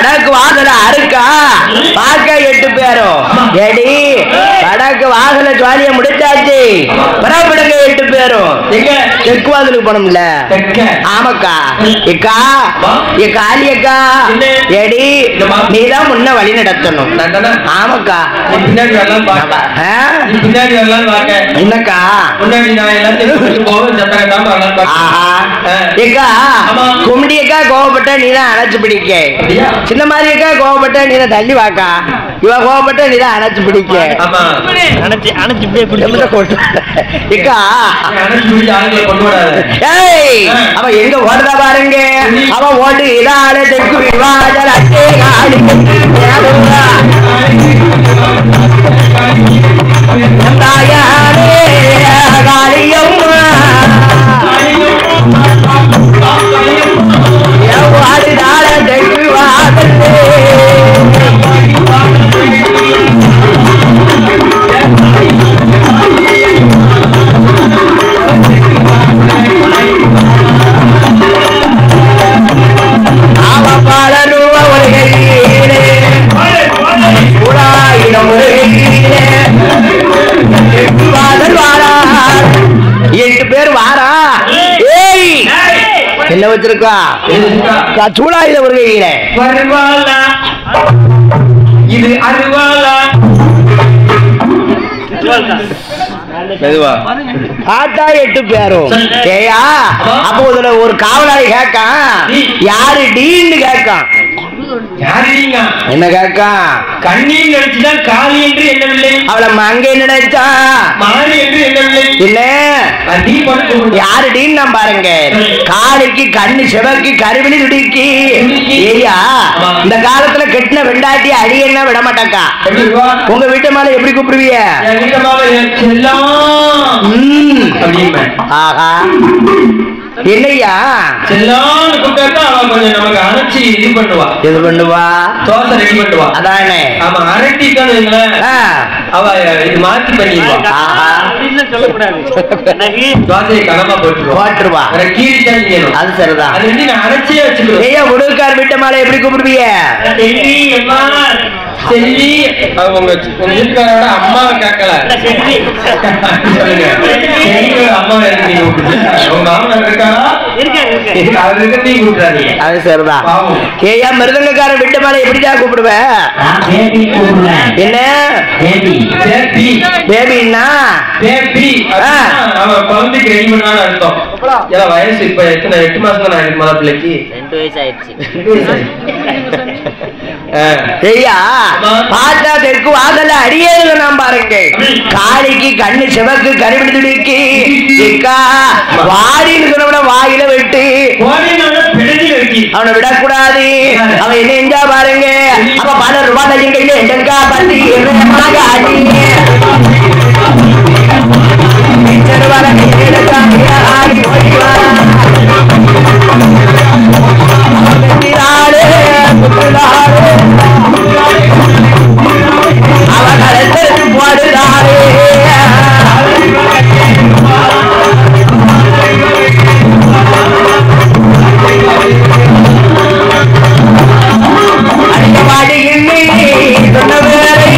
வடக்கு வாசல அறுக்கா பார்க்க எட்டு பேரும் எடி வடக்கு வாசல ஜுவாலிய முடிச்சாச்சு புறப்படுங்க எட்டு பேரும் எங்க தெற்கு வாசலுக்கு போனோம்ல தெற்க ஆமாக்கா இக்கா ஏ காளி அக்கா என்ன? எடி இல்லம்மா. நீதான் முன்ன வழி நடத்தணும் நான் தானே ஆமாக்கா நீ பின்னாடி வரலாம் பாக்க ஆ? நீ பின்னாடி வரலாம் பாக்க என்னக்கா முன்னாடி நான் எல்லாத்தையும் கூட்டிட்டு போவேன் சத்தம் கட்டாம வரலாம் பாக்க ஆஹா. ஆ. ஏக்கா ஆமா. கும்டி அக்கா கோவப்பட்ட நீதான் அணைச்சு பிடிக்க அப்படியா? சின்ன மாதிரி அக்கா கோவப்பட்ட நீதான் தள்ளி வாக்கா இவ கோவப்பட்ட நீதான் அணைச்சு பிடிக்க ஆமா அணைச்சு அணைச்சு இப்படியே எம்பிட்ட கொண்டு ஏக்கா நீ அணைச்சு பிடிச்சு ஆளுங்களை கொண்டு வராத ஏய் ஆ. அவ எங்க ஓடுதா பாருங்க அவ ஓடு இதால தெற்கு விவாதல் அட்டே காளி யாருடா? நம் தாயாரே காளியம்மா என் ஓடுதால தெற்கு வாசலே அவ பலருவ உலகையிலே உலாயிரம் உலகையிலே எட்டு வாசல் வாரார் எட்டு பேர் வாரா ஏய் என்ன வச்சிருக்கா கா- சூடாயுத வருகையிலே வருவாளா இது அருவாளா மெதுவா ஆட்டா எட்டு பேரும் ஏயா அப்போ இதுல ஒரு காவலாளி கேட்கான் யாரு டீன்னு கேட்கான் யாருங்க என்ன கேட்கான் கண்ணீர் நினைச்சுதான் காளி என்று எண்ணவில்லை அவளை மங்கை நினைச்சா மாறி என்று எண்ணவில்லை இல்ல நீ பண்ண யாரு டீன்னு நான் பாருங்க காளிக்கு கண்ணு சிவக்கு கருவிழி துடிக்கி ஏயா இந்த காலத்துல கெட்டின வெண்டாட்டி அடி என்ன விட மாட்டாக்கா எப்படி வா உங்க வீட்டு மேல எப்படி கூப்பிடுவீங்க என் வீட்டமாவ என் செல்லம் ம். அப்படிம்பேன் ஆஹா என்னய்யா செல்லான்னு கூப்பிட்டா அவ கொஞ்சம் நமக்கு அணைச்சி இது பண்ணுவா இது பண்ணுவா தோசை ரெடி பண்ணுவா அதானே ஆமா அரட்டிட்டான்னு வைங்களேன் ஆ. அவ இது மாத்தி பண்ணிடுவா ஆஹா. அப்படின்னு சொல்லக்கூடாது எனக்கு தோசையை கனமா போட்டுருவா போட்டுருவா வேற கீரி தான் செய்யணும் அது சரிதான் அது வந்து நான் அரைச்சியே வச்சுக்கிறேன் ஐயா உடுக்கார் வீட்டு மேல எப்படி கூப்பிடுவீங்க செல்லி அம்மா செல்லி அவங்க உங்க உங்க வீட்டுக்காரோட அம்மாவை கேட்கல செல்வி சொல்லுங்க செல்லியோட அம்மாவை எதுக்கு நீங்க கூப்பிடுறீங்க உங்க மாமனார் இருக்காரா இருக்காரு இருக்காரு அவர் இருக்க நீங்க கூப்பிடாதீங்க அது சரிதான் பாவம். ஏயா மிருதங்கக்கார வீட்டு மேல எப்படிடா கூப்பிடுவேன் நான் பேபி கூப்பிடுவேன் என்ன பேபி பேபி பேபின்னா பேபி ஆ. அவன் குழந்தைக்கு ரெடி பண்ணான்னு அர்த்தம் ஏன்னா வயசு இப்ப எத்தனை எட்டு மாசம் தான் ஆயிருக்கு முதல் பிள்ளைக்கு ரெண்டு வயசு ஆயிடுச்சு ஆ. ஐயா ஆமா. பார்த்தா தெற்கு வாசல்ல அடியேது நான் பாருங்க காளிக்கு கண்ணு சிவக்கு கருவிடு துடிக்கு இக்கா வாடின்னு சொன்ன வாயில வெட்டு கோடினால பிழைஞ்சி வைக்கி அவனை விடக்கூடாது அவன் என்ன செஞ்சா பாருங்க அப்ப பல ரூபாய் கையில எங்கா பத்தி ஆடி ஆடி அவன் போடுறாரே அடிக்கமாடி எண்ணி சொன்ன வேலை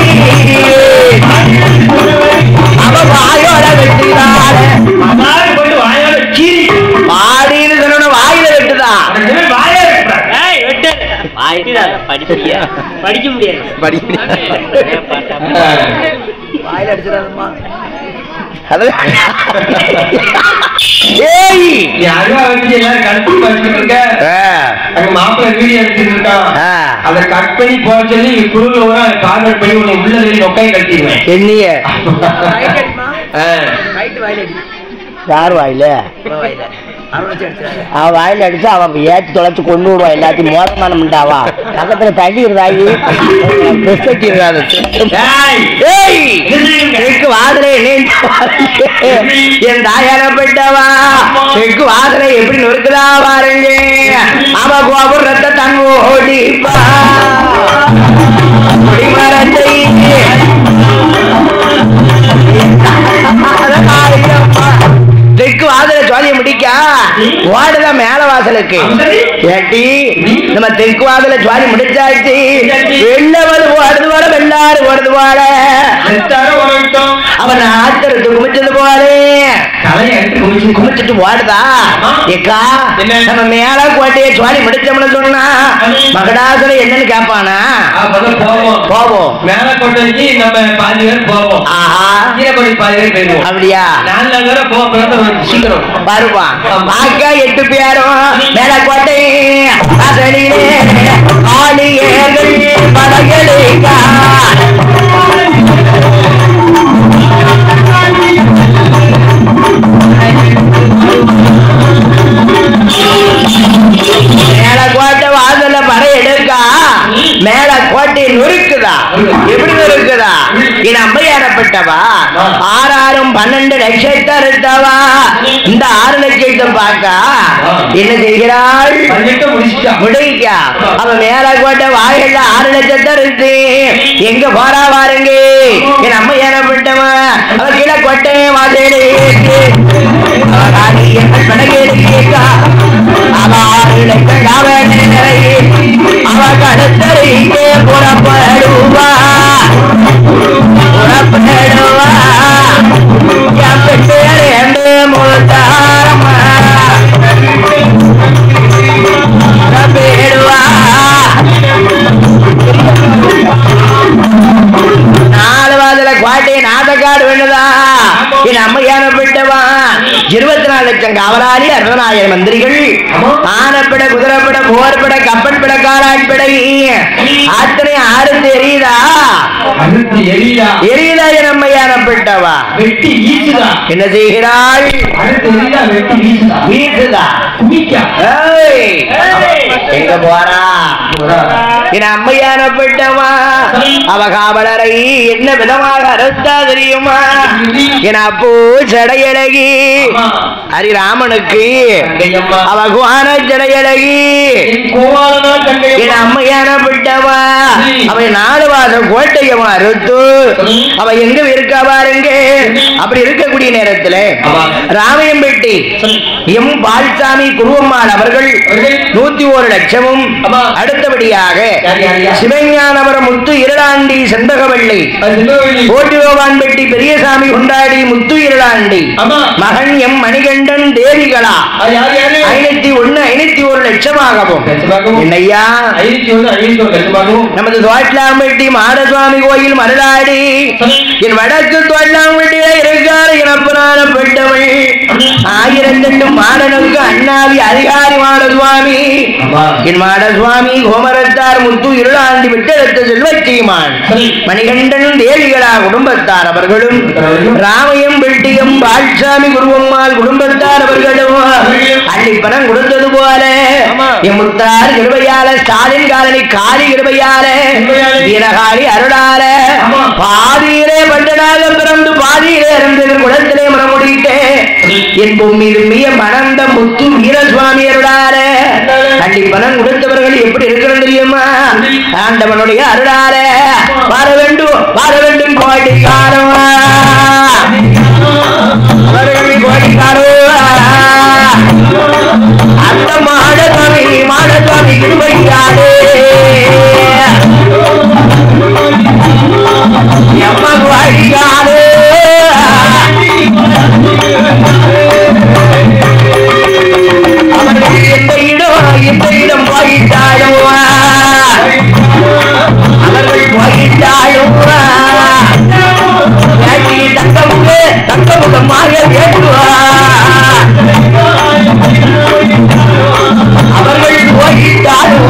அவ வாயோட வெட்டுதார அதாவது கொண்டு வாயால கீறி பாடின்னு சொன்ன வாயில வெட்டுதா அவனுக்கு வாயால வெட்டுறான். ஏய் வெட்டு வாய்க்கு படிப்பியா படிக்க முடியாது ஆ. வாயில அடிச்சிடாதம்மா அது ஏய் நீ அருவா வச்சு எல்லாரும் கழுத்து வச்சுட்டு இருக்க ஆ, அங்க மாப்பிள்ளை வீடியோ எடுத்துட்டு இருக்கான் ஆ. அதை கட் பண்ணி போக சொல்லி குழுல ஒரு கார்னர் பண்ணி உன்னை உள்ள வெளியே நொக்காய் கட்டிடுவேன் எண்ணிய ஆ. யார் வாயில அவன் வாயில அடிச்சு அவன் ஏற்றி தொலைச்சு கொண்டு விடுவான் எல்லாத்தையும் மோசமான முண்டாவா பக்கத்துல தள்ளி இருந்தாயி பெஸ்ட் இருக்காது ஏய், ஏய் நில்லுங்க. தெற்கு வாசலை என் தாயார பெட்டவா தெற்கு வாசலை எப்படி நொறுக்குதா பாருங்க அவ கோபுர ரத்த தன் ஓடிப்பா மரத்தை தெற்கு வாசல ஜோதிய முடிக்கா ஓடுதான் மேல வாசலுக்கு ஏட்டி நம்ம தெற்கு வாதல சுவாரி முடிச்சாச்சு வெள்ள வந்து ஓடுது போல வெள்ளாறு ஓடுது போல செத்தாரும் உறவிட்டோம் அவன் ஆத்திரத்து குமிச்சது போலே தலையை எடுத்து குமிச்சு குமிச்சிட்டு ஓடுதா ஏக்கா என்ன? நம்ம மேல கோட்டையை சுவாரி முடிச்சோம்னு சொன்னா மகடாசுரம் என்னன்னு கேட்பானா அப்பதான் போவோம் போவோம் மேல கொட்டைக்கு நம்ம பாதி பேர் போவோம் ஆஹா கீழே கொட்டி பாதி பேர் போயிடுவோம் அப்படியா நாலு நாள் வேற போக பிறகு சீக்கிரம் வருவான் பாக்கா எட்டு பேரும் மேல கோட்டை அசலிலே ஆளியர்கள் படகளுக்கா மேல கோட்டை வாசல்ல படை எடுக்கா மேல கோட்டை நொறுக்குதா எப்படி நொறுக்குதா என் அம்மையாரப்பட்டவா ஆறாரும் பன்னெண்டு நட்சத்திரத்தவா இந்த ஆறு நட்சத்திரம் பார்க்கா என்ன செய்கிறாள் பதினெட்டு முடிச்சுட்டா முடிக்கா அவ மேல கோட்டை வாயில ஆறு நட்சத்திரம் இருக்கு எங்க போறா பாருங்க என் அம்மையாரப்பட்டவன் அவ கீழே கோட்டை வாசலே அவ காணி எங்கள் படகேறிக்கா அவ ஆறு லட்சம் நிறைய அவ கடத்தறிக்கே புறப்படுவா புறப்படுவா என் பெற்றேர் என்று முழுத்தாரம்மா புறப்படுவா நாலு வாதல கோட்டை நாதக்காடு வேணுதா என் அம்மையான விட்டவா இருபத்தி நாலு லட்சம் காவலாளி அறுபதாயிரம் மந்திரிகள் ஆனப்பட குதிரைப்பட போர்பட கப்பல் பட காலாட்படை அத்தனை ஆறு தெரியுதா அறுத்து எரியுதா எரியுதா என் அம்மையான விட்டவா வெட்டி வீசுதா என்ன செய்கிறாள் அடுத்து எரியுதா வெட்டி வீசுதா வீசுதா குமிக்கா ஏய், எங்க போறா என் அம்மையான பெட்டவா அவ காவலரை என்ன விதமாக அறுத்தா தெரியுமா என் அப்போ சடையழகி ஹரிராமனுக்கு கங்கையம்மா அவ குவான சடையழகி என் கோவாலனால் என் கங்கையம்மா அம்மையான பெட்டவா அவ நாலு வாசம் கோட்டையவன் அறுத்து அவ எங்க இருக்கா பாருங்க அப்படி இருக்கக்கூடிய நேரத்துல ஆமா. ராமையம்பேட்டி எம் பால்சாமி குருவம்மாள் அவர்கள் அவர்கள் நூத்தி ஒரு லட்சமும் ஆமா. அடுத்தபடியாக யார் யார் யார்? சிவஞானவரம் முத்து இருளாண்டி செண்பகவள்ளி அது சிவவெளி. கோட்டிரோவான்பட்டி பெரியசாமி கொண்டாடி முத்து இருளாண்டி ஆமா மகன் எம் மணிகண்டன் தேவிகளா அது யார் யாரு ஐநூத்தி ஒண்ணு ஐநூத்தி ஒரு லட்சமாகவும் லட்சமாகவும். என்னையா ஐநூத்தி ஒண்ணு ஐநூத்தி ஒரு லட்சமாகவும் நமது தோட்லாம்பட்டி மாடசுவாமி கோயில் மருளாடி என் வடக்கு தோட்லாம்பட்டியில இருக்கார் இனப்பனான பெட்டவள் ஆயிரம் ரெண்டு மாடனுக்கு அண்ணாவி அதிகாரி மாடசுவாமி ஆமா. என் மாடசுவாமி கோமரத்தார் முத்து இருளாண்டி விட்டெடுத்த செல்வச்சீமான் மணிகண்டன் தேவிகளா குடும்பத்தார் அவர்களும் ராமையம் வெட்டியம் பால்சாமி குருவம்மாள் குடும்பத்தார் அவர்களும் அள்ளி பணம் கொடுத்தது போல ஆமா. என் முத்தார் கிருபையால ஸ்டாலின் காலனி காளி கிருபையால கிருபையால. வீரகாளி அருளால ஆமா. பாதியிலே பண்டனாக பிறந்து பாதியிலே இறந்தது குளத்திலே மனமுடியிட்டே என் பொம்மி விரும்பிய மணந்த முத்து வீரசுவாமி அருளால கண்டி பணம் கொடுத்தவர்கள் எப்படி இருக்கிறது தெரியுமா ஆண்டவனுடைய அருளால வர வேண்டும் வர வேண்டும் கோடிக்காரோ அவர்கள் கோடிக்காரோ அந்த மாடசாமி மாடசாமி கிருபையாலே எம்ம கோடிக்காரோ அவர்கள் எந்த இடம் எந்த இடம் போயிட்டாலும் அவர்கள் போயிட்டாலும் வேட்டி தங்கமுக தங்கமுகமாக வேண்டுவா அவர்கள் போயிட்டாலும்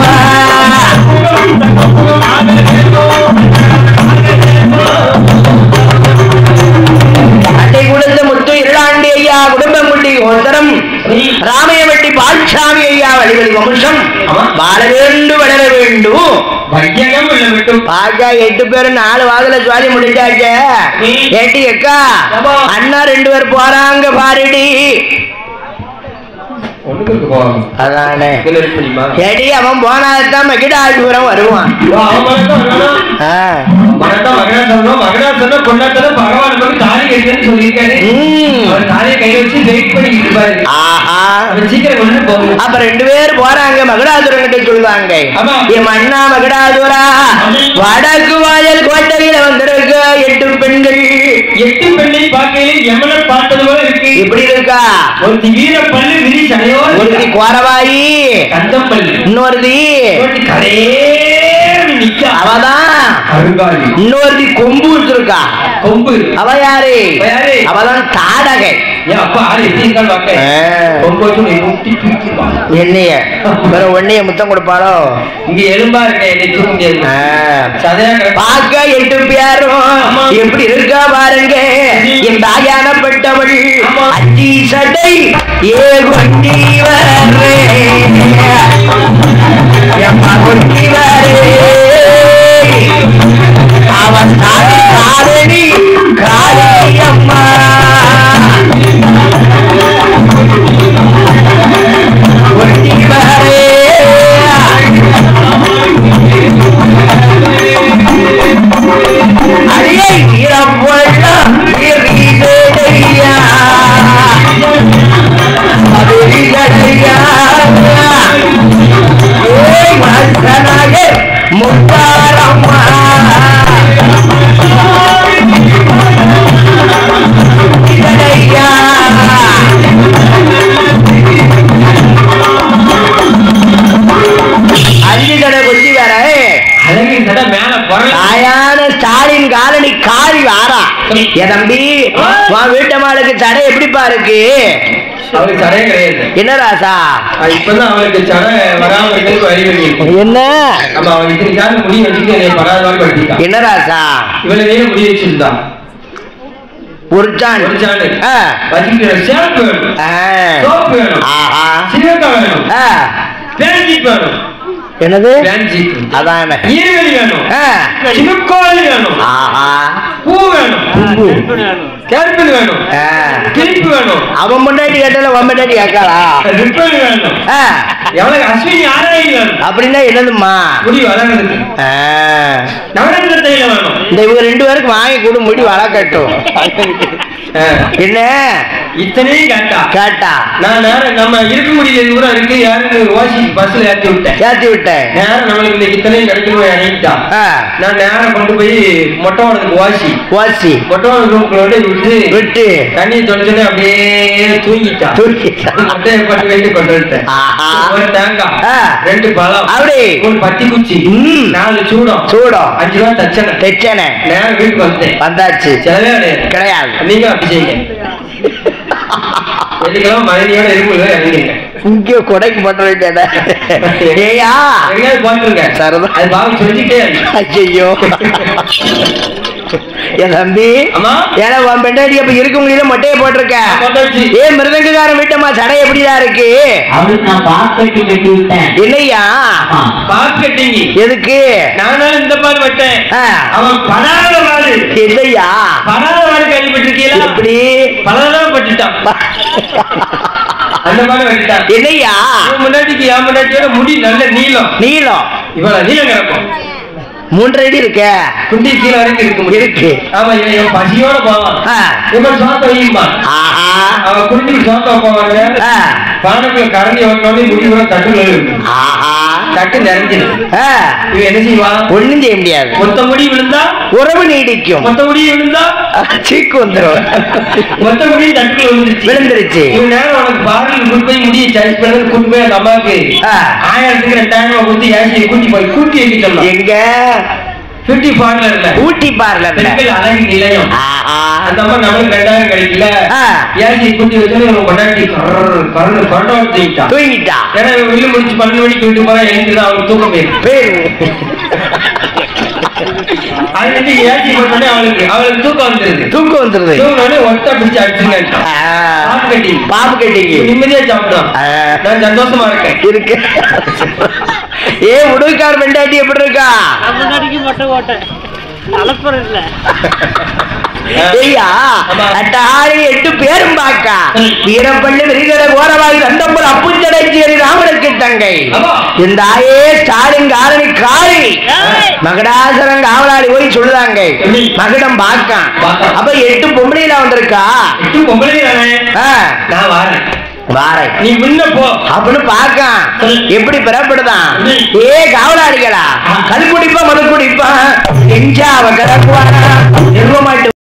அட்டை கொடுத்த முத்து இருளாண்டி ஐயா குடும்பங்குட்டி ஒருத்தரம் ராமையவட்டி பால்சாமி ஐயா வழிவழி வம்சம் ஆமா. வாழ வேண்டும் வளர வேண்டும் வையகம் உள்ள விட்டும் பாக்கா எட்டு பேரும் நாலு வாக்குல சுவாதி முடிச்சாச்ச ம். ஏட்டி அக்கா ஆமா. அண்ணா ரெண்டு பேர் போறாங்க பாருடி ஒண்ணுக்கு போவாங்க அதானே இதுல இருக்க முடியுமா ஏடி அவன் போனாதான் மகிடாபுரம் வருவான் அவன் மட்டும் வரணும். ஆ. மனதான் மகனாசனம் மகனாசனம் கொண்டாட்டம் பகவான் வந்து தாலி கட்டுன்னு சொல்லியிருக்காரு ம். அவர் தாலியை கையில வச்சு வெயிட் பண்ணிட்டு இருப்பாரு ஆஹா அவர் சீக்கிரம் கொண்டு போகும் அப்ப ரெண்டு பேர் போறாங்க மகடாசுரன் கிட்ட சொல்லுவாங்க ஆமா. என் மண்ணா மகடாசுரா வடக்கு வாயல் கோட்டையில வந்திருக்க எட்டு பெண்கள் எட்டு பெண்ணை பார்க்கையில எமனை பார்த்தது போல இருக்கு இப்படி இருக்கா ஒருத்தி வீர பல்லு விரி சடையோடு ஒருத்தி கோரவாயி கந்தம் பல்லு இன்னொருத்தி ஒருத்தி கடையே நிக்கா அவதான் அருகாளி இன்னொருத்தி கொம்பு வச்சிருக்கா கொம்பு அவ யாரு அவ யாரு? அவதான் தாடகை ஏன் அப்பா ஆள் எப்படி இருக்கான்னு பார்க்க ஆ. கொம்பு வச்சு உன்னை முட்டி தூக்கிடுவான் என்னைய வேற ஒன்னைய முத்தம் கொடுப்பாளோ இங்க எலும்பா இருக்க என்னை தூக்க முடியாது ஆ. சதையா கிடக்கு. பார்க்க எட்டு பேரும் ஆமா. எப்படி இருக்கா பாருங்க என் தாயானப்பட்டவள் ஆமா. அச்சி சடை ஏ கொண்டி வரே எம்மா கொண்டி வரே அவன் தாடி காலடி காலடி அம்மா கொண்டி வரே அடியை வீரப்பொல்லாம் எரிதடையா. எரிதடையா. ஏய் மனுஷனாக முத்தாரம்மா. எரிதடையா. அஞ்சு கடை கொச்சி வேற அழகு சடை மேல பொருள் தாயான ஸ்டாலின் காலனி காரி வாரா என் தம்பி உன் வீட்டு மாளுக்கு சடை எப்படிப்பா இருக்கு அவளுக்கு சடையே கிடையாது என்ன ராசா அது இப்பதான் அவளுக்கு சடை வராம இருக்கிறதுக்கு வழி பண்ணி என்ன நம்ம அவன் இத்தனை காலம் முடி வச்சுட்டு என்னை படாத மாதிரி படுத்திட்டான் என்ன ராசா இவளை வேற முடி வச்சிருந்தான் ஒரு சான் ஒரு சாண்டு ஆ. வச்சுக்கிற ஷாம்பு வேணும் ஆ. சோப்பு வேணும் ஆஹா சீரக்கா வேணும் ஆ. பேன்ஜிப் வேணும் என்னது பேன்ஜிப் அதான ஈரவெளி வேணும் ஆ. சினுக்கோழி வேணும் ஆஹா பூ வேணும் பூ. கேர்பின் வேணும் ஆ. கிளிப்பு வேணும் அவன் முன்னாடி கேட்டால உன் முன்னாடி கேட்காளா ரிப்பன் வேணும் ஆ. எவ்வளவு அஸ்வினி ஆராயம் வேணும் அப்படின்னா என்னதும்மா முடி வளர்றதுக்கு ஆ. நவரத்ன தைலம் வேணும் இந்த இவங்க ரெண்டு பேருக்கு வாங்கி கொடு முடி வளர்க்கட்டும் ஆ. என்ன இத்தனையும் கேட்டா கேட்டா நான் நேரம் நம்ம இருக்க முடியல கூட இருக்கு யாருன்னு வாசி பஸ்ல ஏற்றி விட்டேன் ஏத்தி விட்டேன் நேரம் நம்மளுக்கு இந்த இத்தனையும் கிடைக்கணும் இறங்கிட்டான் ஆ. நான் நேரம் கொண்டு போய் மொட்டை வாடத்துக்கு வாசி வாசி மொட்டை வாட ரூம்குள்ள விட்டு விட்டு தண்ணி தொலைச்சோன்னே அப்படியே தூங்கிட்டான் தூக்கிட்டான். மொட்டையை பட்டு வைத்து கொண்டு வந்துட்டேன் ஆஹா. ஒரு தேங்காய் ஆ. ரெண்டு பழம் அப்படி ஒரு பத்தி குச்சி ம். நாலு சூடம் சூடம் அஞ்சு ரூபா தச்சனை தெச்சனே நேரம் வீட்டுக்கு வந்தேன் வந்தாச்சு செலவே கிடையாது கிடையாது நீங்க அப்படி செய்யுங்க வெள்ளிக்கிழமை மனைவியோட இருக்கும்போது இறங்கிங்க இங்க கொடைக்கு பண்ற வேண்டியதா ஏயா எங்கேயாவது போட்டுருங்க சரிதான். அது பாவம் சொல்லிக்கிட்டே இருக்கு ஐயோ என் தம்பி அம்மா ஏன்னா உன் பெண்டாடி அப்ப இருக்க முடியல மொட்டையை போட்டிருக்க போட்டாச்சு. ஏ மிருதங்கக்காரன் வீட்டம்மா சடை எப்படிதான் இருக்கு அவளுக்கு நான் பாஸ் கட்டி கட்டி விட்டேன் இல்லையா ஆமா. பாஸ் கட்டிங்க எதுக்கு நானும் இந்த பால் வெட்டேன் ஆ. அவன் படாத வாடு இல்லையா படாத வாடு கேள்விப்பட்டிருக்கீங்களா எப்படி பலதான் பட்டுட்டான் அந்த மாதிரி வெட்டிட்டான் இல்லையா இவன் முன்னாடிக்கு என் முன்னாடியோட முடி நல்ல நீளம் நீளம் இவ்வளவு நீளம் கிடக்கும் மூன்றரை அடி இருக்க குண்டி கீழே வரைக்கும் இருக்கு முடி. இருக்கு. ஆமா இவன் இவன் பசியோட போவான் ஆ. இவன் சோத்த வையுமா ஆஹா அவன் குடிஞ்சு சோத்த போவாங்க ஆ. பானைக்குள்ள கரண்டி ஓட்டோடனே முடி கூட தட்டுல இருக்கு ஆஹா தட்டு நிறைஞ்சிருக்கு ஆ. இவன் என்ன செய்வான் ஒண்ணும் செய்ய முடியாது மொத்த முடி விழுந்தா உறவு நீடிக்கும் மொத்த முடி விழுந்தா சீக்கு வந்துடும் மொத்த முடி தட்டுல விழுந்துச்சு விழுந்துருச்சு இவன் நேரம் உனக்கு பார்லர் கொண்டு போய் முடியை சாய்ஸ் பண்ணது கூட்டு போய் அந்த அம்மாவுக்கு ஆ. ஆயிரத்துக்கு ரெண்டாயிரம் ரூபாய் கொடுத்து ஏசி கூட்டி போய் கூட்டி வைக்க சொல்லலாம் எங்க பியூட்டி பார்லர்ல ஊட்டி பார்லர்ல பெண்கள் அழகு நிலையம் ஆஹா. அந்த அம்மா நம்மளுக்கு ரெண்டாயிரம் கிடைக்கல ஆ. ஏசி கூட்டி வச்சு நம்ம கொண்டாட்டி கரண்டு கொண்ட தூக்கிட்டான் தூங்கிட்டா ஏன்னா இவன் வெளில முடிச்சு பன்னெண்டு மணிக்கு வீட்டு போறா எழுந்துதான் அவனுக்கு தூக்கம் போயிருக்கு பேரு அது வந்து ஏசி போட்டோடனே அவளுக்கு அவளுக்கு தூக்கம் வந்துருது தூக்கம் வந்துருது தூங்கினோடனே ஒட்டா பிடிச்சு அடிச்சுங்க ஆ. பாம்பு கட்டி பாம்பு கட்டிக்கு நிம்மதியா சாப்பிடுவான் ஆ. நான் சந்தோஷமா இருக்கேன் இருக்கு ஏ உடுக்கார் பெண்டாட்டி எப்படி இருக்கா முன்னாடிக்கு மொட்டை போட்டேன் ஐயா ஆமா. அட்டாளி எட்டு பேரும் பாக்கா ம். வீரப்பள்ளி விரிகட கோரவாய் ரந்தம்பல் அப்புச்சடைச்சேரி ராமனுக்கு தங்கை ஆமா. இந்த ஆயே ஸ்டாலின் காரணி காளி மகடாசரன் காவலாளி போய் சொல்லுதாங்க சொல்லி. மகடம் பாக்கான் பாக்கான். அப்ப எட்டு பொம்பளையில வந்திருக்கா எட்டு பொம்பளை தானே ஆ, நான் வாரேன் வாரை நீ முன்ன போ அப்படின்னு பாக்கான் சொல்லி. எப்படி பெறப்படுதான் சொல்லி. ஏ காவலாளிகளா ஆ. கல் குடிப்பா மது குடிப்பா எஞ்சா அவ கிடக்குவானா நிர்வமாட்டு